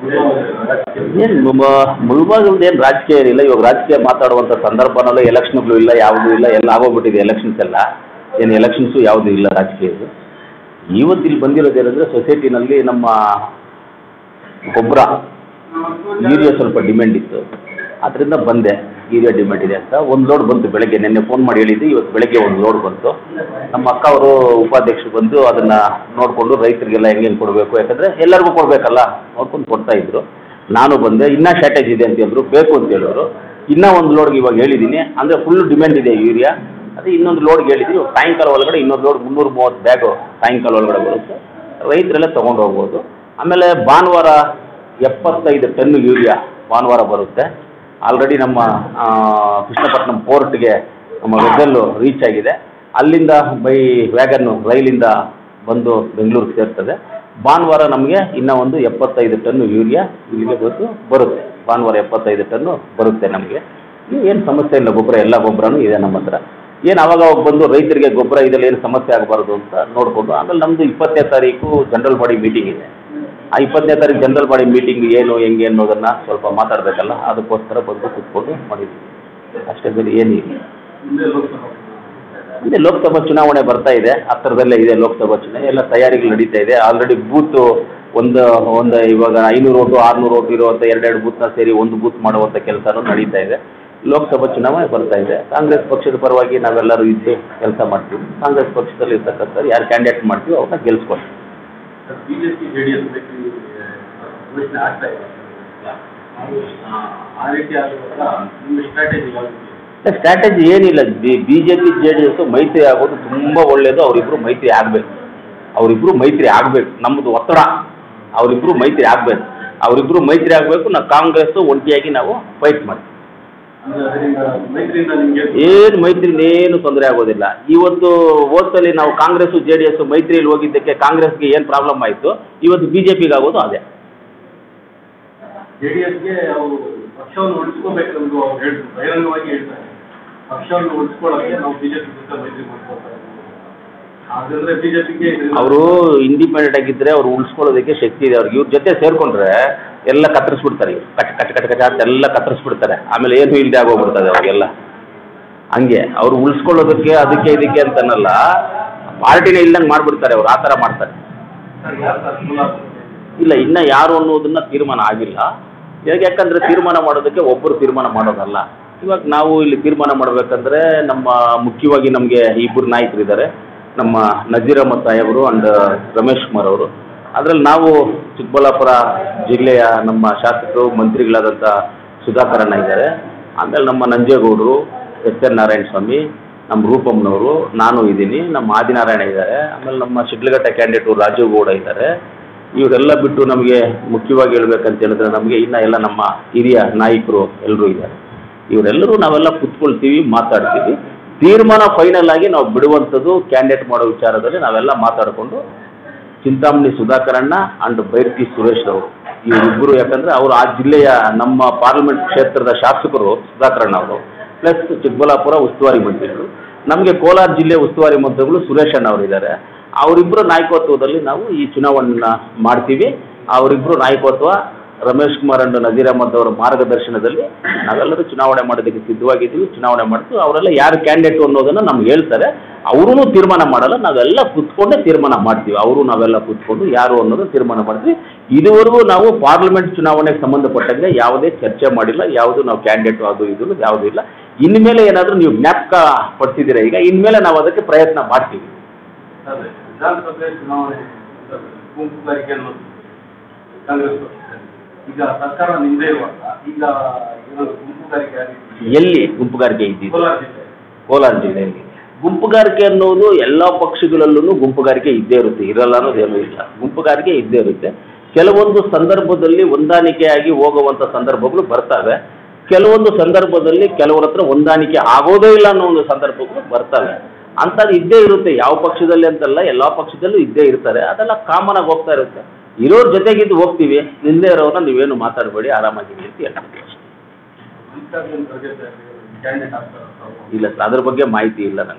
ಏನು ಮುಳುಬಾಗಿಲ್ದು ಏನು ರಾಜಕೀಯ ಏನಿಲ್ಲ ಇವಾಗ ರಾಜಕೀಯ ಮಾತಾಡುವಂಥ ಸಂದರ್ಭನಲ್ಲೂ ಎಲೆಕ್ಷನ್ಗಳು ಇಲ್ಲ ಯಾವುದೂ ಇಲ್ಲ ಎಲ್ಲ ಆಗೋಗ್ಬಿಟ್ಟಿದೆ ಎಲೆಕ್ಷನ್ಸ್ ಎಲ್ಲ ಏನು ಎಲೆಕ್ಷನ್ಸು ಯಾವುದೂ ಇಲ್ಲ ರಾಜಕೀಯದ್ದು ಇವತ್ತು ಇಲ್ಲಿ ಬಂದಿರೋದು ಏನಂದರೆ ಸೊಸೈಟಿನಲ್ಲಿ ನಮ್ಮ ಗೊಬ್ಬರ ಯೂರಿಯಾ ಸ್ವಲ್ಪ ಡಿಮ್ಯಾಂಡ್ ಇತ್ತು ಅದರಿಂದ ಬಂದೆ ಯೂರಿಯಾ ಡಿಮ್ಯಾಂಡ್ ಇದೆ ಅಂತ ಒಂದು ಲೋಡ್ ಬಂತು ಬೆಳಗ್ಗೆ ನಿನ್ನೆ ಫೋನ್ ಮಾಡಿ ಹೇಳಿದ್ದೆ ಇವತ್ತು ಬೆಳಗ್ಗೆ ಒಂದು ಲೋಡ್ ಬಂತು ನಮ್ಮ ಅಕ್ಕ ಅವರು ಉಪಾಧ್ಯಕ್ಷರು ಬಂದು ಅದನ್ನು ನೋಡಿಕೊಂಡು ರೈತರಿಗೆಲ್ಲ ಹೆಂಗೆ ಹೆಂಗೆ ಕೊಡಬೇಕು ಯಾಕಂದರೆ ಎಲ್ಲರಿಗೂ ಕೊಡಬೇಕಲ್ಲ ನೋಡ್ಕೊಂಡು ಕೊಡ್ತಾ ಇದ್ರು ನಾನು ಬಂದೆ ಇನ್ನೂ ಶಾರ್ಟೇಜ್ ಇದೆ ಅಂತ ಹೇಳಿದ್ರು ಬೇಕು ಅಂತ ಹೇಳಿದ್ರು ಇನ್ನೂ ಒಂದು ಲೋಡ್ಗೆ ಇವಾಗ ಹೇಳಿದ್ದೀನಿ ಅಂದರೆ ಫುಲ್ ಡಿಮ್ಯಾಂಡ್ ಇದೆ ಯೂರಿಯಾ ಅದೇ ಇನ್ನೊಂದು ಲೋಡ್ಗೆ ಹೇಳಿದ್ದೀನಿ ಸಾಯಂಕಾಲ ಒಳಗಡೆ ಇನ್ನೊಂದು ಲೋಡ್ ಮುನ್ನೂರ ಮೂವತ್ತು ಬ್ಯಾಗು ಸಾಯಂಕಾಲ ಒಳಗಡೆ ಬರುತ್ತೆ ರೈತರೆಲ್ಲ ತೊಗೊಂಡು ಹೋಗ್ಬೋದು ಆಮೇಲೆ ಭಾನುವಾರ ಎಪ್ಪತ್ತೈದು ಟನ್ ಯೂರಿಯಾ ಭಾನುವಾರ ಬರುತ್ತೆ ಆಲ್ರೆಡಿ ನಮ್ಮ ಆ, ಕೃಷ್ಣಪಟ್ಟಣಂ ಪೋರ್ಟ್ಗೆ ನಮ್ಮ ವೆಸಲ್ಲು ರೀಚ್ ಆಗಿದೆ ಅಲ್ಲಿಂದ ಬೈ ವ್ಯಾಗನ್ನು ರೈಲಿಂದ ಬಂದು ಬೆಂಗಳೂರಿಗೆ ಸೇರ್ತದೆ ಭಾನುವಾರ ನಮಗೆ ಇನ್ನೂ ಒಂದು ಎಪ್ಪತ್ತೈದು ಟನ್ ಯೂರಿಯಾ ಇಲ್ಲಿಗೆ ಬಂದು ಬರುತ್ತೆ ಭಾನುವಾರ ಎಪ್ಪತ್ತೈದು ಟನ್ನು ಬರುತ್ತೆ ನಮಗೆ ಏನು ಸಮಸ್ಯೆ ಇಲ್ಲ ಗೊಬ್ಬರ ಎಲ್ಲ ಗೊಬ್ಬರನೂ ಇದೆ ನಮ್ಮ ಹತ್ರ ಏನು ಅವಾಗ ಅವಾಗ ಬಂದು ರೈತರಿಗೆ ಗೊಬ್ಬರ ಇದರಲ್ಲಿ ಏನು ಸಮಸ್ಯೆ ಆಗಬಾರ್ದು ಅಂತ ನೋಡಿಕೊಂಡು ಆಮೇಲೆ ನಮ್ಮದು ಇಪ್ಪತ್ತನೇ ತಾರೀಕು ಜನರಲ್ ಬಾಡಿ ಮೀಟಿಂಗ್ ಇದೆ ಆ ಇಪ್ಪತ್ತನೇ ತಾರೀಕು ಜನರಲ್ ಬಾಡಿ ಮೀಟಿಂಗ್ ಏನು ಹೆಂಗೆ ಅನ್ನೋದನ್ನು ಸ್ವಲ್ಪ ಮಾತಾಡಬೇಕಲ್ಲ ಅದಕ್ಕೋಸ್ಕರ ಬಂದು ಕೂತ್ಕೊಂಡು ಮಾಡಿದ್ವಿ ಅಷ್ಟೇ ಬೇರೆ ಏನಿಲ್ಲ ಮುಂದೆ ಲೋಕಸಭಾ ಚುನಾವಣೆ ಬರ್ತಾ ಇದೆ ಹತ್ತಿರದಲ್ಲೇ ಇದೆ ಲೋಕಸಭಾ ಚುನಾವಣೆ ಎಲ್ಲ ತಯಾರಿಗಳು ನಡೀತಾ ಇದೆ ಆಲ್ರೆಡಿ ಬೂತು ಒಂದು ಒಂದು ಇವಾಗ ಐನೂರು ಓಟು ಆರುನೂರು ಓಟು ಇರುವಂಥ ಎರಡೆರಡು ಬೂತ್ನ ಸೇರಿ ಒಂದು ಬೂತ್ ಮಾಡುವಂಥ ಕೆಲಸನೂ ನಡೀತಾ ಇದೆ ಲೋಕಸಭಾ ಚುನಾವಣೆ ಬರ್ತಾ ಇದೆ ಕಾಂಗ್ರೆಸ್ ಪಕ್ಷದ ಪರವಾಗಿ ನಾವೆಲ್ಲರೂ ಇದ್ದು ಕೆಲಸ ಮಾಡ್ತೀವಿ ಕಾಂಗ್ರೆಸ್ ಪಕ್ಷದಲ್ಲಿ ಇರ್ತಕ್ಕಂಥ ಯಾರು ಕ್ಯಾಂಡಿಡೇಟ್ ಮಾಡ್ತೀವಿ ಅವ್ರನ್ನ ಗೆಲ್ಸ್ಕೊಳ್ತೀವಿ ಬಿಜೆಪಿ ಜೆ ಡಿ ಎಸ್ ಘೋಷಣೆ ಆಗ್ತಾ ಇದೆ ಆ, ಆ ರೀತಿ ಆಗುವಾಗ ನಿಮ್ಮ ಸ್ಟ್ರಾಟಜಿ ಯಾವುದು ಸ್ಟ್ರಾಟಜಿ ಏನಿಲ್ಲ B J P J D S ಮೈತ್ರಿ ಆಗೋದು ತುಂಬ ಒಳ್ಳೆಯದು ಅವರಿಬ್ಬರು ಮೈತ್ರಿ ಆಗಬೇಕು ಅವರಿಬ್ಬರು ಮೈತ್ರಿ ಆಗಬೇಕು ನಮ್ಮದು ಒತ್ತಡ ಅವರಿಬ್ಬರು ಮೈತ್ರಿ ಆಗಬೇಕು ಅವರಿಬ್ಬರು ಮೈತ್ರಿ ಆಗಬೇಕು ನಾವು ಕಾಂಗ್ರೆಸ್ ಒಂಟಿಯಾಗಿ ನಾವು ಫೈಟ್ ಮಾಡ್ತೀವಿ ಅಂದ್ರೆ ಅದರಿಂದ ಮೈತ್ರಿಯಿಂದ ನಿಮಗೆ ಏನು ಮೈತ್ರಿಯಿಂದ ಏನು ತೊಂದರೆ ಆಗೋದಿಲ್ಲ ಇವತ್ತು ಹೋದ್ಸಲಿ ನಾವು ಕಾಂಗ್ರೆಸ್ ಜೆ ಡಿ ಎಸ್ ಮೈತ್ರಿಯಲ್ಲಿ ಹೋಗಿದ್ದಕ್ಕೆ ಕಾಂಗ್ರೆಸ್ಗೆ ಏನು ಪ್ರಾಬ್ಲಮ್ ಆಯಿತು ಇವತ್ತು ಬಿ ಜೆ ಪಿಗೆ ಆಗೋದು ಅದೇ ಜೆ ಡಿ ಎಸ್ಗೆ ಅವರು ಪಕ್ಷವನ್ನು ಉಳಿಸ್ಕೋಬೇಕೆಂದು ಅವ್ರು ಹೇಳ್ತಾರೆ ಬಹಿರಂಗವಾಗಿ ಹೇಳ್ತಾರೆ ಪಕ್ಷವನ್ನು ಉಳಿಸ್ಕೊಳ್ಳೋಕೆ ನಾವು ಬಿಜೆಪಿ ಜೊತೆ ಮೈತ್ರಿ ಮಾಡ್ಕೊಳ್ತಾರೆ ಹಾಗಾದ್ರೆ ಬಿಜೆಪಿಗೆ ಅವರು ಇಂಡಿಪೆಂಡೆಂಟ್ ಆಗಿದ್ದರೆ ಅವ್ರು ಉಳಿಸ್ಕೊಳ್ಳೋದಕ್ಕೆ ಶಕ್ತಿ ಇದೆ ಅವ್ರಿಗೆ ಇವ್ರ ಜೊತೆ ಸೇರ್ಕೊಂಡ್ರೆ ಎಲ್ಲ ಕತ್ತರಿಸ್ಬಿಡ್ತಾರೆ ಇವ್ರು ಕಟ್ ಕಟ್ ಕಟ್ ಕಟ್ ಅಂತ ಎಲ್ಲ ಕತ್ತರಿಸ್ಬಿಡ್ತಾರೆ ಆಮೇಲೆ ಏನು ಇಲ್ಲದೆ ಆಗೋಗ್ಬಿಡ್ತದೆ ಅವಾಗೆಲ್ಲ ಹಂಗೆ ಅವ್ರು ಉಳಿಸ್ಕೊಳ್ಳೋದಕ್ಕೆ ಅದಕ್ಕೆ ಇದಕ್ಕೆ ಅಂತನಲ್ಲ ಪಾರ್ಟಿನೇ ಇಲ್ಲಂಗೆ ಮಾಡಿಬಿಡ್ತಾರೆ ಅವ್ರು ಆ ಥರ ಮಾಡ್ತಾರೆ ಇಲ್ಲ ಇನ್ನು ಯಾರು ಅನ್ನೋದನ್ನ ತೀರ್ಮಾನ ಆಗಿಲ್ಲ ಇವಾಗ ಯಾಕಂದರೆ ತೀರ್ಮಾನ ಮಾಡೋದಕ್ಕೆ ಒಬ್ಬರು ತೀರ್ಮಾನ ಮಾಡೋದಲ್ಲ ಇವಾಗ ನಾವು ಇಲ್ಲಿ ತೀರ್ಮಾನ ಮಾಡಬೇಕಂದ್ರೆ ನಮ್ಮ ಮುಖ್ಯವಾಗಿ ನಮಗೆ ಇಬ್ಬರು ನಾಯಕರಿದ್ದಾರೆ ನಮ್ಮ ನಜೀರ್ ಅಹಮದ್ ಸಾಹೇಬರು ಅಂಡ್ ರಮೇಶ್ ಕುಮಾರ್ ಅವರು ಅದರಲ್ಲಿ ನಾವು ಚಿಕ್ಕಬಳ್ಳಾಪುರ ಜಿಲ್ಲೆಯ ನಮ್ಮ ಶಾಸಕರು ಮಂತ್ರಿಗಳಾದಂಥ ಸುಧಾಕರಣ್ಣ ಇದ್ದಾರೆ ಆಮೇಲೆ ನಮ್ಮ ನಂಜೇಗೌಡರು ಎಸ್ ಎನ್ ನಾರಾಯಣ ಸ್ವಾಮಿ ನಮ್ಮ ರೂಪಮ್ನವರು ನಾನು ಇದ್ದೀನಿ ನಮ್ಮ ಆದಿನಾರಾಯಣ ಇದ್ದಾರೆ ಆಮೇಲೆ ನಮ್ಮ ಶಿಡ್ಲಘಟ್ಟ ಕ್ಯಾಂಡಿಡೇಟು ರಾಜೀವ್ ಗೌಡ ಇದ್ದಾರೆ ಇವರೆಲ್ಲ ಬಿಟ್ಟು ನಮಗೆ ಮುಖ್ಯವಾಗಿ ಹೇಳ್ಬೇಕಂತ ಹೇಳಿದ್ರೆ ನಮಗೆ ಇನ್ನು ಎಲ್ಲ ನಮ್ಮ ಹಿರಿಯ ನಾಯಕರು ಎಲ್ಲರೂ ಇದ್ದಾರೆ ಇವರೆಲ್ಲರೂ ನಾವೆಲ್ಲ ಕುತ್ಕೊಳ್ತೀವಿ ಮಾತಾಡ್ತೀವಿ ತೀರ್ಮಾನ ಫೈನಲ್ ಆಗಿ ನಾವು ಬಿಡುವಂಥದ್ದು ಕ್ಯಾಂಡಿಡೇಟ್ ಮಾಡೋ ವಿಚಾರದಲ್ಲಿ ನಾವೆಲ್ಲ ಮಾತಾಡಿಕೊಂಡು ಚಿಂತಾಮಣಿ ಸುಧಾಕರಣ್ಣ ಅಂಡ್ ಬೈರ್ತಿ ಸುರೇಶ್ ಅವರು ಇವರಿಬ್ಬರು ಯಾಕಂದರೆ ಅವರು ಆ ಜಿಲ್ಲೆಯ ನಮ್ಮ ಪಾರ್ಲಿಮೆಂಟ್ ಕ್ಷೇತ್ರದ ಶಾಸಕರು ಸುಧಾಕರಣ್ಣ ಅವರು ಪ್ಲಸ್ ಚಿಕ್ಕಬಳ್ಳಾಪುರ ಉಸ್ತುವಾರಿ ಮಂತ್ರಿಗಳು ನಮಗೆ ಕೋಲಾರ ಜಿಲ್ಲೆ ಉಸ್ತುವಾರಿ ಮಂತ್ರಿಗಳು ಸುರೇಶ್ ಅಣ್ಣ ಅವರಿದ್ದಾರೆ ಅವರಿಬ್ಬರು ನಾಯಕತ್ವದಲ್ಲಿ ನಾವು ಈ ಚುನಾವಣೆನ ಮಾಡ್ತೀವಿ ಅವರಿಬ್ಬರು ನಾಯಕತ್ವ ರಮೇಶ್ ಕುಮಾರ್ ಅಂಡ್ ನಜೀರ್ ಅಹಮದ್ ಅವರ ಮಾರ್ಗದರ್ಶನದಲ್ಲಿ ನಾವೆಲ್ಲರೂ ಚುನಾವಣೆ ಮಾಡೋದಕ್ಕೆ ಸಿದ್ಧವಾಗಿದ್ದೀವಿ ಚುನಾವಣೆ ಮಾಡ್ತೀವಿ ಅವರೆಲ್ಲ ಯಾರು ಕ್ಯಾಂಡಿಡೇಟು ಅನ್ನೋದನ್ನು ನಮ್ಗೆ ಹೇಳ್ತಾರೆ ಅವರೂ ತೀರ್ಮಾನ ಮಾಡಲ್ಲ ನಾವೆಲ್ಲ ಕೂತ್ಕೊಂಡೇ ತೀರ್ಮಾನ ಮಾಡ್ತೀವಿ ಅವರು ನಾವೆಲ್ಲ ಕೂತ್ಕೊಂಡು ಯಾರು ಅನ್ನೋದು ತೀರ್ಮಾನ ಮಾಡ್ತೀವಿ ಇದುವರೆಗೂ ನಾವು ಪಾರ್ಲಿಮೆಂಟ್ ಚುನಾವಣೆಗೆ ಸಂಬಂಧಪಟ್ಟಂಗೆ ಯಾವುದೇ ಚರ್ಚೆ ಮಾಡಿಲ್ಲ ಯಾವುದು ನಾವು ಕ್ಯಾಂಡಿಡೇಟು ಅದು ಇದು ಯಾವುದೂ ಇಲ್ಲ ಇನ್ಮೇಲೆ ಏನಾದರೂ ನೀವು ಜ್ಞಾಪಕ ಪಡಿಸಿದ್ದೀರಾ ಈಗ ಇನ್ಮೇಲೆ ನಾವು ಅದಕ್ಕೆ ಪ್ರಯತ್ನ ಮಾಡ್ತೀವಿ ಅದೇ ವಿಧಾನಸಭೆ ಚುನಾವಣೆ ಗುಂಪುಗಾರಿಕೆ ಅನ್ನೋದು ಕಾಂಗ್ರೆಸ್ ಪಕ್ಷದಲ್ಲಿ ಈಗ ಸರ್ಕಾರ ನಿಂದೇ ಇರುವಾಗ ಈಗ ಏನಾದ್ರು ಗುಂಪುಗಾರಿಕೆ ಆಗಿದೆ ಎಲ್ಲಿ ಗುಂಪುಗಾರಿಕೆ ಇದ್ದಿದ್ದು ಕೋಲಾರ ಜಿಲ್ಲೆ ಕೋಲಾರ ಜಿಲ್ಲೆಯಲ್ಲಿ ಗುಂಪುಗಾರಿಕೆ ಅನ್ನೋದು ಎಲ್ಲ ಪಕ್ಷಗಳಲ್ಲೂ ಗುಂಪುಗಾರಿಕೆ ಇದ್ದೇ ಇರುತ್ತೆ ಇರಲ್ಲ ಅನ್ನೋದೇನೂ ಇಲ್ಲ ಗುಂಪುಗಾರಿಕೆ ಇದ್ದೇ ಇರುತ್ತೆ ಕೆಲವೊಂದು ಸಂದರ್ಭದಲ್ಲಿ ಹೊಂದಾಣಿಕೆಯಾಗಿ ಹೋಗುವಂಥ ಸಂದರ್ಭಗಳು ಬರ್ತವೆ ಕೆಲವೊಂದು ಸಂದರ್ಭದಲ್ಲಿ ಕೆಲವರ ಹತ್ರ ಹೊಂದಾಣಿಕೆ ಆಗೋದೇ ಇಲ್ಲ ಅನ್ನೋ ಒಂದು ಸಂದರ್ಭಗಳು ಬರ್ತವೆ ಅಂಥದ್ದು ಇದ್ದೇ ಇರುತ್ತೆ ಯಾವ ಪಕ್ಷದಲ್ಲಿ ಅಂತಲ್ಲ ಎಲ್ಲ ಪಕ್ಷದಲ್ಲೂ ಇದ್ದೇ ಇರ್ತಾರೆ ಅದೆಲ್ಲ ಕಾಮನ್ ಆಗಿ ಹೋಗ್ತಾ ಇರುತ್ತೆ ಇರೋರ ಜೊತೆಗಿದ್ದು ಹೋಗ್ತೀವಿ ನಿಂದೇ ಇರೋರನ್ನ ನೀವೇನು ಮಾತಾಡಬೇಡಿ ಆರಾಮಾಗಿರಿ ಅಂತ ಹೇಳ್ತೀವಿ ಅಷ್ಟೇ ಮಲ್ಲಿಕಾರ್ಜುನ್ ಖರ್ಗೆ ಕ್ಯಾಂಡಿಡೇಟ್ ಆಗ್ತಾರೆ ಇಲ್ಲ ಸರ್ ಅದ್ರ ಬಗ್ಗೆ ಮಾಹಿತಿ ಇಲ್ಲ ನನಗೆ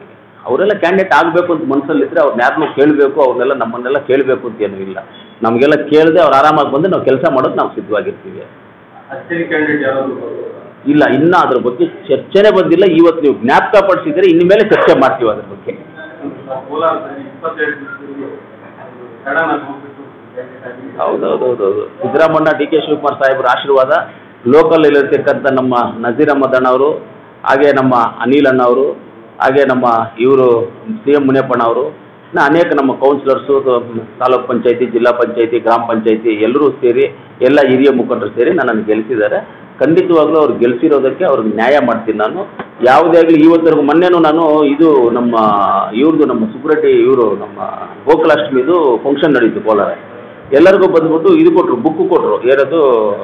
ಅವರೆಲ್ಲ ಕ್ಯಾಂಡಿಡೇಟ್ ಆಗಬೇಕು ಅಂತ ಮನಸ್ಸಲ್ಲಿದ್ದರೆ ಅವ್ರನ್ನ ಯಾರನ್ನೂ ಕೇಳಬೇಕು ಅವ್ರನ್ನೆಲ್ಲ ನಮ್ಮನ್ನೆಲ್ಲ ಕೇಳಬೇಕು ಅಂತ ಏನೂ ಇಲ್ಲ ನಮಗೆಲ್ಲ ಕೇಳದೆ ಅವ್ರು ಆರಾಮಾಗಿ ಬಂದು ನಾವು ಕೆಲಸ ಮಾಡೋದು ನಾವು ಸಿದ್ಧವಾಗಿರ್ತೀವಿ ಅಷ್ಟೇ ಕ್ಯಾಂಡಿಡೇಟ್ ಯಾರಾದ್ರು ಇಲ್ಲ ಇನ್ನೂ ಅದ್ರ ಬಗ್ಗೆ ಚರ್ಚೆನೇ ಬಂದಿಲ್ಲ ಇವತ್ತು ನೀವು ಜ್ಞಾಪಕ ಪಡಿಸಿದರೆ ಇನ್ಮೇಲೆ ಚರ್ಚೆ ಮಾಡ್ತೀವಿ ಅದ್ರ ಬಗ್ಗೆ ಕೋಲಾರದಲ್ಲಿ ಇಪ್ಪತ್ತೆರಡು ದಿವಸದಲ್ಲಿ ಸಡನ್ ಆಗಿ ಹೋಗ್ಬಿಟ್ಟು ಕ್ಯಾಂಡಿಡೇಟ್ ಆಗಿ ಹೌದೌದೌದೌದು ಸಿದ್ದರಾಮಣ್ಣ ಡಿ ಕೆ ಶಿವಕುಮಾರ್ ಸಾಹೇಬ್ರ ಆಶೀರ್ವಾದ ಲೋಕಲ್ ಇಲ್ಲಿರ್ತಕ್ಕಂಥ ನಮ್ಮ ನಜೀರ್ ಅಹಮದ್ ಅಣ್ಣವರು ಹಾಗೆ ನಮ್ಮ ಅನಿಲ್ ಅಣ್ಣ ಅವರು ಹಾಗೆ ನಮ್ಮ ಇವರು ಸಿ ಎಂ ಮುನಿಯಪ್ಪಣ್ಣ ಅವರು ಇನ್ನು ಅನೇಕ ನಮ್ಮ ಕೌನ್ಸಿಲರ್ಸು ತಾಲೂಕ್ ಪಂಚಾಯತಿ ಜಿಲ್ಲಾ ಪಂಚಾಯತಿ ಗ್ರಾಮ ಪಂಚಾಯತಿ ಎಲ್ಲರೂ ಸೇರಿ ಎಲ್ಲ ಹಿರಿಯ ಮುಖಂಡರು ಸೇರಿ ನನ್ನನ್ನು ಗೆಲ್ಲಿಸಿದ್ದಾರೆ ಖಂಡಿತವಾಗ್ಲೂ ಅವ್ರು ಗೆಲ್ಲಿಸಿರೋದಕ್ಕೆ ಅವ್ರಿಗೆ ನ್ಯಾಯ ಮಾಡ್ತೀನಿ ನಾನು ಯಾವುದೇ ಆಗಲಿ ಇವತ್ತರೆಗೂ ಮೊನ್ನೆನೂ ನಾನು ಇದು ನಮ್ಮ ಇವ್ರದ್ದು ನಮ್ಮ ಸುಬ್ರೆಡ್ಡಿ ಇವರು ನಮ್ಮ ಗೋಕುಲಾಷ್ಟಮಿದು ಫಂಕ್ಷನ್ ನಡೀತು ಕೋಲಾರ ಎಲ್ಲರಿಗೂ ಬಂದ್ಬಿಟ್ಟು ಇದು ಕೊಟ್ಟರು ಬುಕ್ಕು ಕೊಟ್ಟರು ಏನದು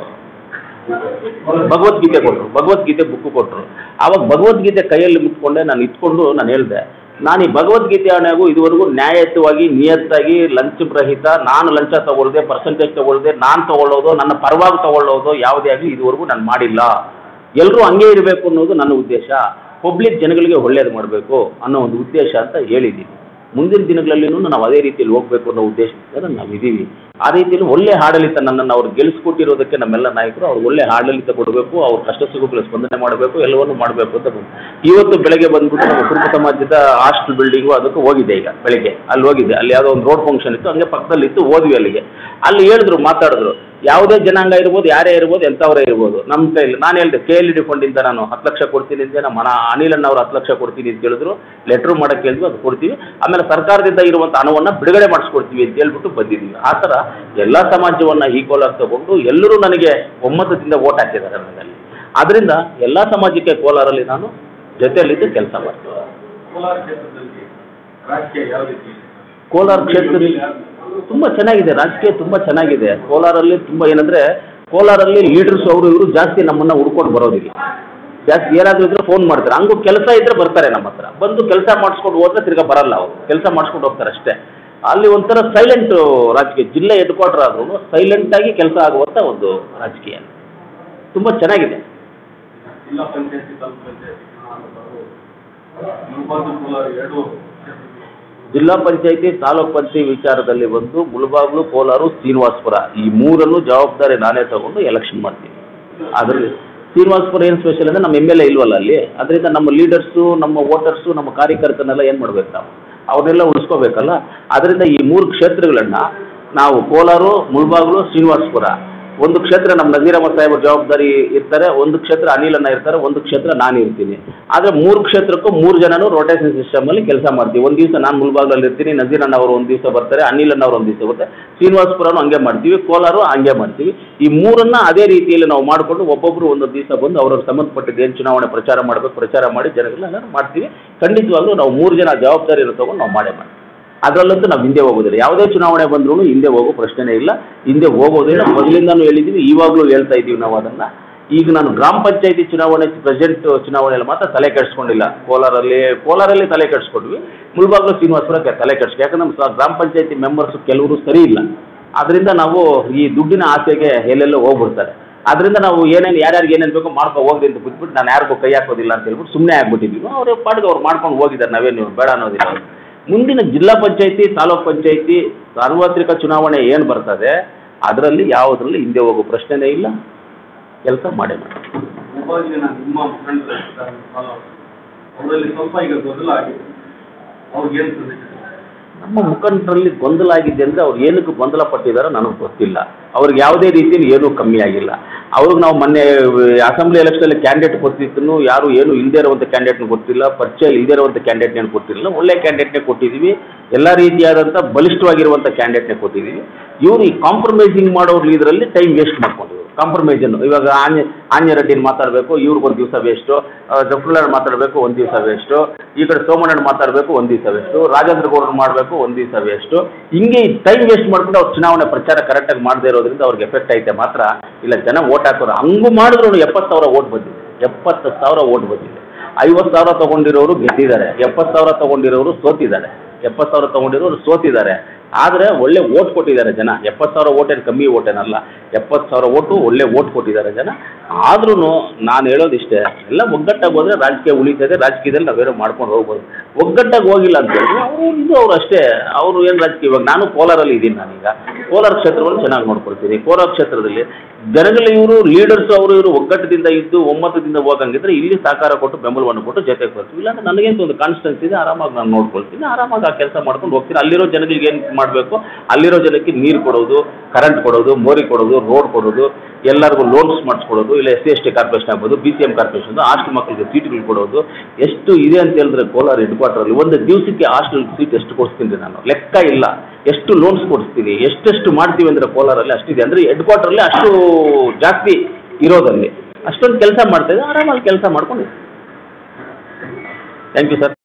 ಭಗವದ್ಗೀತೆ ಕೊಟ್ಟರು ಭಗವದ್ಗೀತೆ ಬುಕ್ಕು ಕೊಟ್ಟರು ಆವಾಗ ಭಗವದ್ಗೀತೆ ಕೈಯಲ್ಲಿ ಮುಟ್ಕೊಂಡೆ ನಾನು ಇಟ್ಕೊಂಡು ನಾನು ಹೇಳಿದೆ ನಾನು ಈ ಭಗವದ್ಗೀತೆ ಹಣೆಗೂ ಇದುವರೆಗೂ ನ್ಯಾಯಯುತವಾಗಿ ನಿಯತ್ತಾಗಿ ಲಂಚ ರಹಿತ ನಾನು ಲಂಚ ತಗೊಳ್ದೆ ಪರ್ಸೆಂಟೇಜ್ ತಗೊಳ್ದೆ ನಾನು ತಗೊಳ್ಳೋದು ನನ್ನ ಪರವಾಗಿ ತಗೊಳ್ಳೋದು ಯಾವುದೇ ಆಗಲಿ ಇದುವರೆಗೂ ನಾನು ಮಾಡಿಲ್ಲ ಎಲ್ಲರೂ ಹಂಗೆ ಇರಬೇಕು ಅನ್ನೋದು ನನ್ನ ಉದ್ದೇಶ ಪಬ್ಲಿಕ್ ಜನಗಳಿಗೆ ಒಳ್ಳೇದು ಮಾಡಬೇಕು ಅನ್ನೋ ಒಂದು ಉದ್ದೇಶ ಅಂತ ಹೇಳಿದ್ದೀನಿ ಮುಂದಿನ ದಿನಗಳಲ್ಲಿನೂ ನಾವು ಅದೇ ರೀತಿಯಲ್ಲಿ ಹೋಗಬೇಕು ಅನ್ನೋ ಉದ್ದೇಶದಿಂದ ನಾವು ಇದ್ದೀವಿ ಆ ರೀತಿಯಲ್ಲಿ ಒಳ್ಳೆ ಆಡಳಿತ ನನ್ನನ್ನು ಅವ್ರು ಗೆಲ್ಲಿಸ್ಕೊಟ್ಟಿರೋದಕ್ಕೆ ನಮ್ಮೆಲ್ಲ ನಾಯಕರು ಅವ್ರು ಒಳ್ಳೆ ಆಡಳಿತ ಕೊಡಬೇಕು ಅವ್ರ ಕಷ್ಟ ಸುಖಗಳ ಸ್ಪಂದನೆ ಮಾಡಬೇಕು ಎಲ್ಲವನ್ನೂ ಮಾಡಬೇಕು ಅಂತ ಬಂದು ಇವತ್ತು ಬೆಳಗ್ಗೆ ಬಂದ್ಬಿಟ್ಟು ನಮ್ಮ ಕುರುಬ ಸಮಾಜದ ಹಾಸ್ಟೆಲ್ ಬಿಲ್ಡಿಂಗು ಅದಕ್ಕೆ ಹೋಗಿದ್ದೆ ಈಗ ಬೆಳಗ್ಗೆ ಅಲ್ಲಿ ಹೋಗಿದ್ದೆ ಅಲ್ಲಿ ಯಾವುದೋ ಒಂದು ರೋಡ್ ಫಂಕ್ಷನ್ ಇತ್ತು ಹಂಗೆ ಪಕ್ಕದಲ್ಲಿ ಇತ್ತು ಹೋದ್ವಿ ಅಲ್ಲಿಗೆ ಅಲ್ಲಿ ಹೇಳಿದ್ರು ಮಾತಾಡಿದ್ರು ಯಾವುದೇ ಜನಾಂಗ ಇರ್ಬೋದು ಯಾರೇ ಇರ್ಬೋದು ಎಂಥವರೇ ಇರ್ಬೋದು ನಮ್ಮ ಕೈಲಿ ನಾನು ಹೇಳಿದೆ ಕೆ ಎಲ್ ಡಿ ಫಂಡಿಂದ ನಾನು ಹತ್ತು ಲಕ್ಷ ಕೊಡ್ತೀನಿ ಅಂತ ನಮ್ಮ ಅಣ್ಣ ಅನಿಲ್ ಅಣ್ಣ ಅವ್ರು ಹತ್ತು ಲಕ್ಷ ಕೊಡ್ತೀನಿ ಅಂತ ಹೇಳಿದ್ರು ಲೆಟ್ರ್ ಮಾಡಕ್ಕೆ ಹೇಳಿದ್ವಿ ಅದು ಕೊಡ್ತೀವಿ ಆಮೇಲೆ ಸರ್ಕಾರದಿಂದ ಇರುವಂಥ ಹಣವನ್ನು ಬಿಡುಗಡೆ ಮಾಡಿಸ್ಕೊಡ್ತೀವಿ ಅಂತ ಹೇಳ್ಬಿಟ್ಟು ಬಂದಿದ್ದೀವಿ ಆ ಥರ ಎಲ್ಲ ಸಮಾಜವನ್ನು ಈಕ್ವಲ್ ಆಗಿ ತಗೊಂಡು ಎಲ್ಲರೂ ನನಗೆ ಒಮ್ಮತದಿಂದ ಓಟ್ ಹಾಕಿದ್ದಾರೆ ನನ್ನಲ್ಲಿ ಅದರಿಂದ ಎಲ್ಲ ಸಮಾಜಕ್ಕೆ ಕೋಲಾರಲ್ಲಿ ನಾನು ಜೊತೆಯಲ್ಲಿದ್ದು ಕೆಲಸ ಮಾಡ್ತೀನಿ ಕೋಲಾರ ಕ್ಷೇತ್ರದಲ್ಲಿ ರಾಜಕೀಯ ಯಾವ ರೀತಿ ಇದೆ? ಕೋಲಾರ ಕ್ಷೇತ್ರದಲ್ಲಿ ತುಂಬ ಚೆನ್ನಾಗಿದೆ ರಾಜಕೀಯ ತುಂಬ ಚೆನ್ನಾಗಿದೆ ಕೋಲಾರಲ್ಲಿ ತುಂಬ ಏನಂದರೆ ಕೋಲಾರಲ್ಲಿ ಲೀಡರ್ಸ್ ಅವರು ಇವರು ಜಾಸ್ತಿ ನಮ್ಮನ್ನು ಹುಡ್ಕೊಂಡು ಬರೋದಿಲ್ಲ ಜಾಸ್ತಿ ಏನಾದರೂ ಇದ್ರೆ ಫೋನ್ ಮಾಡ್ತಾರೆ ಹಂಗೂ ಕೆಲಸ ಇದ್ರೆ ಬರ್ತಾರೆ ನಮ್ಮ ಹತ್ರ ಬಂದು ಕೆಲಸ ಮಾಡಿಸ್ಕೊಂಡು ಹೋದ್ರೆ ತಿರ್ಗಾ ಬರಲ್ಲ ಅವರು ಕೆಲಸ ಮಾಡಿಸ್ಕೊಂಡು ಹೋಗ್ತಾರೆ ಅಷ್ಟೇ ಅಲ್ಲಿ ಒಂಥರ ಸೈಲೆಂಟ್ ರಾಜಕೀಯ ಜಿಲ್ಲೆ ಹೆಡ್ ಕ್ವಾರ್ಟರ್ ಆದ್ರೂ ಸೈಲೆಂಟಾಗಿ ಕೆಲಸ ಆಗುವಂಥ ಒಂದು ರಾಜಕೀಯ ತುಂಬ ಚೆನ್ನಾಗಿದೆ ಜಿಲ್ಲಾ ಪಂಚಾಯತಿ ತಾಲೂಕು ಪಂಚಾಯತಿ ಚುನಾವಣೆಗಳು ಮುಲ್ಬಾಗ್ಲು ಕೋಲಾರ ಎರಡು ಕ್ಷೇತ್ರಗಳು ಜಿಲ್ಲಾ ಪಂಚಾಯತಿ ತಾಲೂಕ್ ಪಂಚಾಯತಿ ವಿಚಾರದಲ್ಲಿ ಬಂದು ಮುಳಬಾಗ್ಲು ಕೋಲಾರ ಶ್ರೀನಿವಾಸಪುರ ಈ ಮೂರನ್ನು ಜವಾಬ್ದಾರಿ ನಾನೇ ತಗೊಂಡು ಎಲೆಕ್ಷನ್ ಮಾಡ್ತೀನಿ ಅದರಲ್ಲಿ ಶ್ರೀನಿವಾಸಪುರ ಏನು ಸ್ಪೆಷಲ್ ಅಂದರೆ ನಮ್ಮ ಎಮ್ ಎಲ್ ಎ ಇಲ್ವಲ್ಲ ಅಲ್ಲಿ ಅದರಿಂದ ನಮ್ಮ ಲೀಡರ್ಸು ನಮ್ಮ ವೋಟರ್ಸು ನಮ್ಮ ಕಾರ್ಯಕರ್ತನೆಲ್ಲ ಏನು ಮಾಡ್ಬೇಕು ನಾವು ಅವ್ರನ್ನೆಲ್ಲ ಉಳಿಸ್ಕೋಬೇಕಲ್ಲ ಅದರಿಂದ ಈ ಮೂರು ಕ್ಷೇತ್ರಗಳನ್ನು ನಾವು ಕೋಲಾರ ಮುಳಬಾಗ್ಲು ಶ್ರೀನಿವಾಸಪುರ ಒಂದು ಕ್ಷೇತ್ರ ನಮ್ಮ ನಜೀರ್ ಅಹಮದ್ ಸಾಹೇಬ್ರ ಜವಾಬ್ದಾರಿ ಇರ್ತಾರೆ ಒಂದು ಕ್ಷೇತ್ರ ಅನಿಲ್ ಅಣ್ಣ ಇರ್ತಾರೆ ಒಂದು ಕ್ಷೇತ್ರ ನಾನು ಇರ್ತೀನಿ ಆದರೆ ಮೂರು ಕ್ಷೇತ್ರಕ್ಕೂ ಮೂರು ಜನನು ರೊಟೇಷನ್ ಸಿಸ್ಟಮಲ್ಲಿ ಕೆಲಸ ಮಾಡ್ತೀವಿ ಒಂದು ದಿವಸ ನಾನು ಮುಲ್ಬಾಗ್ಲಲ್ಲಿ ಇರ್ತೀನಿ ನಜೀರ್ ಅಣ್ಣ ಅವರು ಒಂದು ದಿವಸ ಬರ್ತಾರೆ ಅನಿಲ್ ಅಣ್ಣ ಅವರು ಒಂದು ದಿವಸ ಬರ್ತಾರೆ ಶ್ರೀನಿವಾಸಪುರನು ಹಂಗೆ ಮಾಡ್ತೀವಿ ಕೋಲಾರ ಹಂಗೆ ಮಾಡ್ತೀವಿ ಈ ಮೂರನ್ನ ಅದೇ ರೀತಿಯಲ್ಲಿ ನಾವು ಮಾಡಿಕೊಂಡು ಒಬ್ಬೊಬ್ಬರು ಒಂದೊಂದು ದಿವಸ ಬಂದು ಅವ್ರವ್ರ ಸಂಬಂಧಪಟ್ಟಿದ್ದು ಏನು ಚುನಾವಣೆ ಪ್ರಚಾರ ಮಾಡಬೇಕು ಪ್ರಚಾರ ಮಾಡಿ ಜನಗಳನ್ನ ಮಾಡ್ತೀವಿ ಖಂಡಿತವಾಗ್ಲೂ ನಾವು ಮೂರು ಜನ ಜವಾಬ್ದಾರಿಯನ್ನು ತಗೊಂಡು ನಾವು ಮಾಡೇ ಮಾಡ್ತೀವಿ ಅದರಲ್ಲಂತೂ ನಾವು ಹಿಂದೆ ಹೋಗೋದಿಲ್ಲ ಯಾವುದೇ ಚುನಾವಣೆ ಬಂದ್ರೂ ಹಿಂದೆ ಹೋಗೋ ಪ್ರಶ್ನೆನೇ ಇಲ್ಲ ಹಿಂದೆ ಹೋಗೋದಿಲ್ಲ ಮೊದಲಿಂದನೂ ಹೇಳಿದ್ದೀವಿ ಇವಾಗಲೂ ಹೇಳ್ತಾ ಇದ್ದೀವಿ ನಾವು ಅದನ್ನು ಈಗ ನಾನು ಗ್ರಾಮ ಪಂಚಾಯತಿ ಚುನಾವಣೆ ಪ್ರೆಸೆಂಟ್ ಚುನಾವಣೆಯಲ್ಲಿ ಮಾತ್ರ ತಲೆ ಕೆಡಿಸ್ಕೊಂಡಿಲ್ಲ ಕೋಲಾರಲ್ಲಿ ಕೋಲಾರಲ್ಲಿ ತಲೆ ಕೆಡಿಸ್ಕೊಂಡ್ವಿ ಮುಳ್ಬಾಗ್ಲು ಶ್ರೀನಿವಾಸಪುರಕ್ಕೆ ತಲೆ ಕೆಡಿಸ್ಕೊ ಯಾಕಂದ್ರೆ ನಮ್ಮ ಸ- ಗ್ರಾಮ ಪಂಚಾಯತಿ ಮೆಂಬರ್ಸ್ ಕೆಲವರು ಸರಿ ಇಲ್ಲ ಅದರಿಂದ ನಾವು ಈ ದುಡ್ಡಿನ ಆಸೆಗೆ ಎಲ್ಲೆಲ್ಲೋ ಹೋಗ್ಬಿಡ್ತಾರೆ ಅದರಿಂದ ನಾವು ಏನೇನು ಯಾರ್ಯಾರಿಗೆ ಏನೇನು ಬೇಕೋ ಮಾಡ್ಕೊ ಹೋಗ್ರಿ ಅಂತ ಬಿಟ್ಬಿಟ್ಟು ನಾನು ಯಾರಿಗೂ ಕೈ ಹಾಕೋದಿಲ್ಲ ಅಂತ ಹೇಳ್ಬಿಟ್ಟು ಸುಮ್ಮನೆ ಆಗ್ಬಿಟ್ಟಿದ್ವಿ ಅವ್ರ ಪಾಡಿಗೆ ಅವ್ರು ಮಾಡ್ಕೊಂಡು ಹೋಗಿದ್ದಾರೆ ನಾವೇನು ಬೇಡ ಅನ್ನೋದಿಲ್ಲ ಮುಂದಿನ ಜಿಲ್ಲಾ ಪಂಚಾಯತಿ ತಾಲೂಕ್ ಪಂಚಾಯತಿ ಸಾರ್ವತ್ರಿಕ ಚುನಾವಣೆ ಏನು ಬರ್ತದೆ ಅದರಲ್ಲಿ ಯಾವುದರಲ್ಲಿ ಹಿಂದೆ ಹೋಗೋ ಪ್ರಶ್ನೆನೇ ಇಲ್ಲ ಕೆಲಸ ಮಾಡೇ ಮಾಡಿ ಮುಲ್ಬಾಗಿಲಿನ ನಿಮ್ಮ ಮುಖಂಡರು ಇರ್ತಾರೆ, follow. ಅವರಲ್ಲಿ ಸ್ವಲ್ಪ ಈಗ ಗೊಂದಲ ಆಗಿದೆ ಅವ್ರಿಗೆ ಏನು ಸಂದೇಶ ನಮ್ಮ ಮುಖಂಡರಲ್ಲಿ ಗೊಂದಲ ಆಗಿದೆ ಅಂದರೆ ಅವ್ರು ಏನಕ್ಕೆ ಗೊಂದಲ ಪಟ್ಟಿದ್ದಾರೋ ನನಗೆ ಗೊತ್ತಿಲ್ಲ ಅವ್ರಿಗೆ ಯಾವುದೇ ರೀತಿಯಲ್ಲಿ ಏನೂ ಕಮ್ಮಿ ಆಗಿಲ್ಲ ಅವ್ರಿಗೆ ನಾವು ಮೊನ್ನೆ ಅಸೆಂಬ್ಲಿ ಎಲೆಕ್ಷನಲ್ಲಿ ಕ್ಯಾಂಡಿಡೇಟ್ ಕೊಟ್ಟಿದ್ದನ್ನು ಯಾರು ಏನು ಇಲ್ಲದೇ ಇರುವಂಥ ಕ್ಯಾಂಡಿಡೇಟ್ನ ಕೊಟ್ಟಿಲ್ಲ ಪರಿಚಯ ಇಲ್ಲದೇ ಇರುವಂಥ ಕ್ಯಾಂಡಿಡೇಟ್ನ ಕೊಟ್ಟಿರಲಿಲ್ಲ ಒಳ್ಳೆ ಕ್ಯಾಂಡಿಡೇಟ್ನೇ ಕೊಟ್ಟಿದ್ದೀವಿ ಎಲ್ಲ ರೀತಿಯಾದಂಥ ಬಲಿಷ್ಠವಾಗಿರುವಂಥ ಕ್ಯಾಂಡಿಡೇಟ್ನೇ ಕೊಟ್ಟಿದ್ದೀವಿ ಇವರು ಈ ಕಾಂಪ್ರಮೈಸಿಂಗ್ ಮಾಡೋರು ಇದರಲ್ಲಿ ಟೈಮ್ ವೇಸ್ಟ್ ಮಾಡ್ಕೊಂಡಿದ್ರು ಕಾಂಪ್ರಮೈಸನ್ನು ಇವಾಗ ಆಂಜ ಆಂಜ ರೆಡ್ಡಿನ ಮಾತಾಡಬೇಕು ಇವ್ರಿಗೆ ಒಂದು ದಿವಸ ವೇಸ್ಟು ಜಫ್ರುಲ್ಲಾಡ್ ಮಾತಾಡಬೇಕು ಒಂದು ದಿವಸ ವೇಸ್ಟು ಈ ಕಡೆ ಸೋಮಣ್ಣನ ಮಾತಾಡಬೇಕು ಒಂದು ದಿವಸ ವೇಸ್ಟು ರಾಜೇಂದ್ರ ಗೌಡರು ಮಾಡಬೇಕು ಒಂದು ದಿವಸ ವೇಸ್ಟು ಹಿಂಗೆ ಟೈಮ್ ವೇಸ್ಟ್ ಮಾಡ್ಕೊಂಡು ಅವ್ರು ಚುನಾವಣೆ ಪ್ರಚಾರ ಕರೆಕ್ಟಾಗಿ ಮಾಡದೇ ಇರೋದ್ರಿಂದ ಅವ್ರಿಗೆ ಎಫೆಕ್ಟ್ ಐತೆ ಮಾತ್ರ ಇಲ್ಲ ಜನ ಓಟ್ ಹಾಕೋರು ಹಂಗೂ ಮಾಡಿದ್ರು ಎಪ್ಪತ್ತು ಸಾವಿರ ಓಟ್ ಬಂದಿದೆ ಎಪ್ಪತ್ತು ಸಾವಿರ ಓಟ್ ಬಂದಿದೆ ಐವತ್ತು ಸಾವಿರ ತೊಗೊಂಡಿರೋರು ಗೆದ್ದಿದ್ದಾರೆ ಎಪ್ಪತ್ತು ಸಾವಿರ ತೊಗೊಂಡಿರೋರು ಸೋತಿದ್ದಾರೆ ಎಪ್ಪತ್ತು ಸಾವಿರ ತೊಗೊಂಡಿರೋರು ಸೋತಿದ್ದಾರೆ ಆದರೆ ಒಳ್ಳೆ ಓಟ್ ಕೊಟ್ಟಿದ್ದಾರೆ ಜನ ಎಪ್ಪತ್ತು ಸಾವಿರ ಓಟ್ ಏನು ಕಮ್ಮಿ ಓಟ್ ಏನಲ್ಲ ಎಪ್ಪತ್ತು ಸಾವಿರ ಓಟು ಒಳ್ಳೆ ಓಟ್ ಕೊಟ್ಟಿದ್ದಾರೆ ಜನ ಆದ್ರೂ ನಾನು ಹೇಳೋದಿಷ್ಟೇ ಎಲ್ಲ ಒಗ್ಗಟ್ಟಾಗಿ ಹೋದ್ರೆ ರಾಜಕೀಯ ಉಳಿತದೆ ರಾಜಕೀಯದಲ್ಲಿ ನಾವೇನೋ ಮಾಡ್ಕೊಂಡು ಹೋಗ್ಬೋದು ಒಗ್ಗಟ್ಟಾಗಿ ಹೋಗಿಲ್ಲ ಅಂತ ಹೇಳಿದ್ರೆ ಅವರು ಇದು ಅವ್ರು ಅಷ್ಟೇ ಅವರು ಏನು ರಾಜಕೀಯ ಇವಾಗ ನಾನು ಕೋಲಾರಲ್ಲಿ ಇದ್ದೀನಿ ನಾನೀಗ ಕೋಲಾರ ಕ್ಷೇತ್ರವನ್ನು ಚೆನ್ನಾಗಿ ನೋಡ್ಕೊಳ್ತೀನಿ ಕೋಲಾರ ಕ್ಷೇತ್ರದಲ್ಲಿ ಜನಗಳ ಇವರು ಲೀಡರ್ಸ್ ಅವರು ಇವರು ಒಗ್ಗಟ್ಟದಿಂದ ಇದ್ದು ಒಮ್ಮತದಿಂದ ಹೋಗಂಗಿದ್ರೆ ಇಲ್ಲಿ ಸಹಕಾರ ಕೊಟ್ಟು ಬೆಂಬಲವನ್ನು ಕೊಟ್ಟು ಜೊತೆಗೆ ಬರ್ತೀವಿ ಇಲ್ಲಾಂದ್ರೆ ನನಗೇನು ಒಂದು ಕಾನ್ಸ್ಟೆನ್ಸ್ ಇದೆ ಆರಾಮಾಗಿ ನಾನು ನೋಡ್ಕೊಳ್ತೀನಿ ಆರಾಮಾಗಿ ಆ ಕೆಲಸ ಮಾಡ್ಕೊಂಡು ಹೋಗ್ತೀನಿ ಅಲ್ಲಿರೋ ಜನಗಳಿಗೆ ಏನು ಮಾಡಬೇಕು ಅಲ್ಲಿರೋ ಜನಕ್ಕೆ ನೀರು ಕೊಡೋದು ಕರೆಂಟ್ ಕೊಡೋದು ಮೋರಿ ಕೊಡೋದು ರೋಡ್ ಕೊಡೋದು ಎಲ್ಲರಿಗೂ ಲೋನ್ಸ್ ಮಾಡಿಸ್ಕೊಡೋದು ಇಲ್ಲ S C S T corporation ಆಗ್ಬೋದು B C M corporation hostel ಮಕ್ಕಳಿಗೆ ಸೀಟ್ಗಳು ಕೊಡೋದು ಎಷ್ಟು ಇದೆ ಅಂತ ಹೇಳಿದ್ರೆ ಕೋಲಾರ ಹೆಡ್ ಕ್ವಾರ್ಟರಲ್ಲಿ ಒಂದು ದಿವಸಕ್ಕೆ ಹಾಸ್ಟೆಲ್ ಸೀಟ್ ಎಷ್ಟು ಕೊಡಿಸ್ತೀನಿ ನಾನು ಲೆಕ್ಕ ಇಲ್ಲ ಎಷ್ಟು ಲೋನ್ಸ್ ಕೊಡಿಸ್ತೀನಿ ಎಷ್ಟೆಷ್ಟು ಮಾಡ್ತೀವಿ ಅಂದರೆ ಕೋಲಾರಲ್ಲಿ ಅಷ್ಟಿದೆ ಅಂದರೆ ಹೆಡ್ ಕ್ವಾರ್ಟರಲ್ಲಿ ಅಷ್ಟು ಜಾಸ್ತಿ ಇರೋದಲ್ಲಿ ಅಷ್ಟೊಂದು ಕೆಲಸ ಮಾಡ್ತಾ ಇದ್ದೆ ಆರಾಮಾಗಿ ಕೆಲಸ ಮಾಡ್ಕೊಂಡು ಥ್ಯಾಂಕ್ ಯು ಸರ್